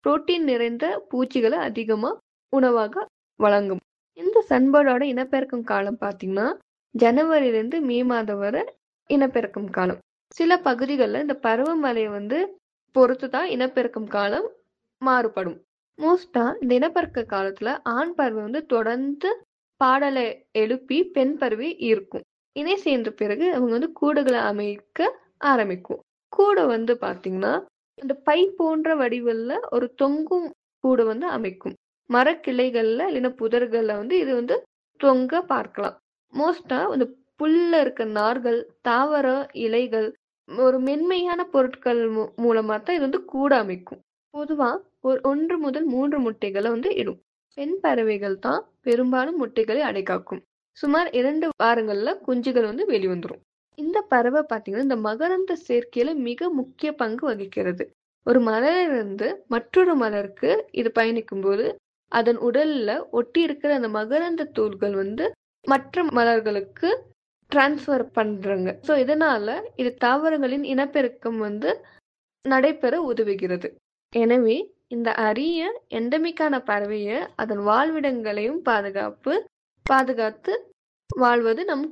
protein நிறைந்த பூச்சிகளை அதிகமா உணவாக வழங்கும் இந்த சன்பேர்டோட இனப்பெருக்கம் காலம் பார்த்தீங்கன்னா ஜனவரியிலேருந்து மே மாதம் வரை இனப்பெருக்கம் காலம் சில பகுதிகளில் இந்த பருவமழையை வந்து பொறுத்து தான் இனப்பெருக்கம் காலம் மாறுபடும் மோஸ்டா இந்த இனப்பெருக்க காலத்துல ஆண் பறவை வந்து தொடர்ந்து பாடலை எழுப்பி பெண் பறவை இருக்கும் இணை சேர்ந்த பிறகு அவங்க வந்து கூடுகளை அமைக்க ஆரம்பிக்கும் கூடு வந்து பாத்தீங்கன்னா இந்த பை போன்ற வடிவில் ஒரு தொங்கும் கூடு வந்து அமைக்கும் மரக்கிளைகள்ல இல்லைன்னா புதர்கள்ல வந்து இது வந்து தொங்க பார்க்கலாம் மோஸ்டா இந்த புல்ல இருக்க நார்கள் தாவர இலைகள் ஒரு மென்மையான பொருட்கள் மூ- மூலமா தான் இது வந்து கூடு அமைக்கும் பொதுவா ஒரு ஒன்று முதல் மூன்று முட்டைகளை வந்து இடும் பெண் பறவைகள் தான் பெரும்பாலும் முட்டைகளை அடைக்காக்கும் சுமார் இரண்டு வாரங்கள்ல குஞ்சுகள் வந்து வெளிவந்துரும் இந்த பறவை பாத்தீங்கன்னா இந்த மகரந்த சேர்க்கையில மிக முக்கிய பங்கு வகிக்கிறது ஒரு மலரிலிருந்து மற்றொரு மலருக்கு இது பயணிக்கும் போது அதன் உடல்ல ஒட்டி இருக்கிற அந்த மகரந்த தூள்கள் வந்து மற்ற மலர்களுக்கு டிரான்ஸ்ஃபர் பண்றாங்க ஸோ இதனால இது தாவரங்களின் இனப்பெருக்கம் வந்து நடைபெற உதவுகிறது எனவே இந்த அரிய எண்டமிக்கான பறவையை அதன் வாழ்விடங்களையும் பாதுகாப்பு பாதுகாத்து வாழ்வது நம்